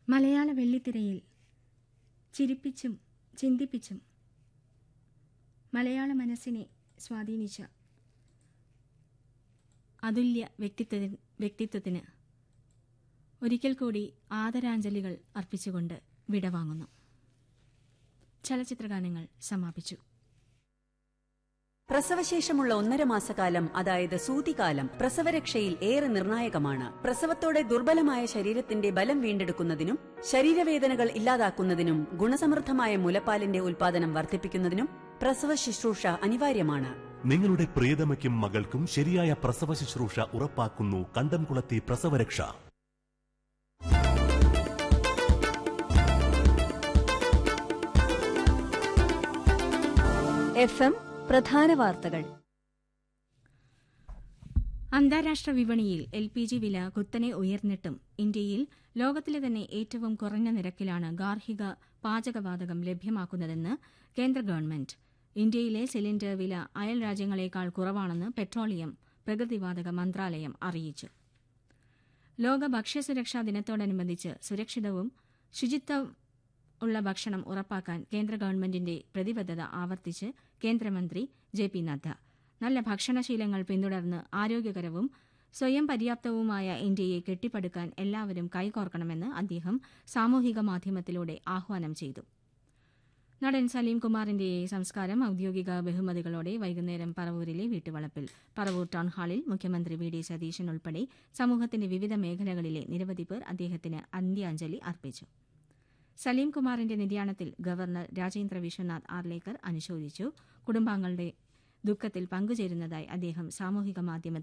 മലയാള വെള്ളിത്തിരയിൽ ചിരിപ്പിച്ചും ചിന്തിപ്പിച്ചും മലയാള മനസ്സിനെ സ്വാധീനിച്ച അതുല്യ വ്യക്തിത്വ വ്യക്തിത്വത്തിന് ഒരിക്കൽ കൂടി ആദരാഞ്ജലികൾ അർപ്പിച്ചുകൊണ്ട് വിടവാങ്ങുന്നു ചലച്ചിത്രഗാനങ്ങൾ സമാപിച്ചു പ്രസവശേഷമുള്ള ഒന്നര മാസക്കാലം അതായത് സൂതികാലം പ്രസവരക്ഷയിൽ ഏറെ നിർണായകമാണ് പ്രസവത്തോടെ ദുർബലമായ ശരീരത്തിന്റെ ബലം വീണ്ടെടുക്കുന്നതിനും ശരീരവേദനകൾ ഇല്ലാതാക്കുന്നതിനും ഗുണസമൃദ്ധമായ മുലപ്പാലിന്റെ ഉൽപാദനം വർദ്ധിപ്പിക്കുന്നതിനും പ്രസവ ശുശ്രൂഷ അനിവാര്യമാണ് നിങ്ങളുടെ പ്രിയതമയ്ക്കും മകൾക്കും ശരിയായ പ്രസവ ശുശ്രൂഷ ഉറപ്പാക്കുന്നു കണ്ടംകുളത്തെ പ്രസവരക്ഷ എഫ് എം പ്രധാന വാർത്തകൾ അന്താരാഷ്ട്ര വിപണിയിൽ എൽ പി ജി വില കുത്തനെ ഉയർന്നിട്ടും ഇന്ത്യയിൽ ലോകത്തിലെ തന്നെ ഏറ്റവും കുറഞ്ഞ നിരക്കിലാണ് ഗാർഹിക പാചകവാതകം ലഭ്യമാക്കുന്നതെന്ന് കേന്ദ്ര ഗവൺമെന്റ് ഇന്ത്യയിലെ സിലിണ്ടർ വില അയൽ രാജ്യങ്ങളെക്കാൾ കുറവാണെന്ന് പെട്രോളിയം പ്രകൃതിവാതക മന്ത്രാലയം അറിയിച്ചു ലോക ഭക്ഷ്യസുരക്ഷാ ദിനത്തോടനുബന്ധിച്ച് സുരക്ഷിതവും ശുചിത്വം ഉള്ള ഭക്ഷണം ഉറപ്പാക്കാൻ കേന്ദ്ര ഗവൺമെന്റിന്റെ പ്രതിബദ്ധത ആവർത്തിച്ച് കേന്ദ്രമന്ത്രി ജെ പി നദ്ദ നല്ല ഭക്ഷണശീലങ്ങൾ പിന്തുടർന്ന് ആരോഗ്യകരവും സ്വയം പര്യാപ്തവുമായ ഇന്ത്യയെ കെട്ടിപ്പടുക്കാൻ എല്ലാവരും കൈകോർക്കണമെന്ന് അദ്ദേഹം സാമൂഹിക മാധ്യമത്തിലൂടെ ആഹ്വാനം ചെയ്തു നടൻ സലീം കുമാറിന്റെ സംസ്കാരം ഔദ്യോഗിക ബഹുമതികളോടെ വൈകുന്നേരം പറവൂരിലെ വീട്ടുവളപ്പിൽ പറവൂർ ടൗൺ ഹാളിൽ മുഖ്യമന്ത്രി വി ഡി സതീശൻ ഉൾപ്പെടെ സമൂഹത്തിന്റെ വിവിധ മേഖലകളിലെ നിരവധി പേർ അദ്ദേഹത്തിന് അന്ത്യാഞ്ജലി അർപ്പിച്ചു സലീം കുമാറിന്റെ നിര്യാണത്തിൽ ഗവർണർ രാജേന്ദ്ര വിശ്വനാഥ് ആർലേക്കർ അനുശോചിച്ചു കുടുംബാംഗങ്ങളുടെ ദുഃഖത്തിൽ പങ്കുചേരുന്നതായി അദ്ദേഹം സാമൂഹിക മാധ്യമത്തിൽ